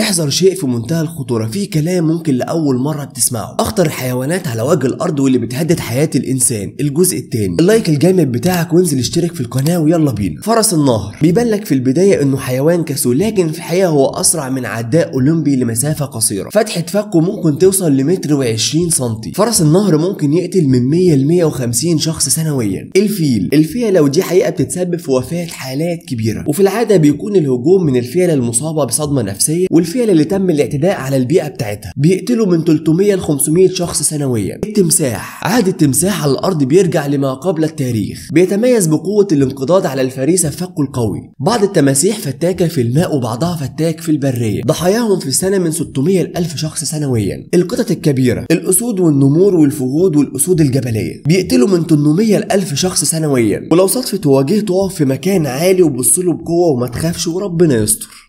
احذر شيء في منتهى الخطورة في كلام ممكن لأول مرة بتسمعه أخطر الحيوانات على وجه الأرض واللي بتهدد حياة الإنسان الجزء التاني اللايك الجامد بتاعك وانزل اشترك في القناة ويلا بينا فرس النهر بيبان لك في البداية إنه حيوان كسول لكن في الحقيقة هو أسرع من عداء أولمبي لمسافة قصيرة فتحة فكه ممكن توصل لمتر وعشرين سنتي فرس النهر ممكن يقتل من 100 ل 150 شخص سنويا الفيل الفيلة ودي حقيقة بتتسبب في وفاة حالات كبيرة وفي العادة بيكون الهجوم من الفيلة المصابة بصدمة نفسية والفيلة اللي تم الاعتداء على البيئة بتاعتها بيقتلوا من 300 ل 500 شخص سنويا التمساح عاد التمساح على الأرض بيرجع لما قبل التاريخ بيتميز بقوة الانقضاض على الفريسة فكه القوي بعض التماسيح فتاكة في الماء وبعضها فتاك في البرية ضحاياهم في السنة من 600 ل 1000 شخص سنويا القطط الكبيرة الأسود والنمور والفهود والأسود الجبلية بيقتلوا من 800 ل 1000 شخص سنويا ولو صدفة واجهته اقف في مكان عالي وبص له بقوة وما تخافش وربنا يستر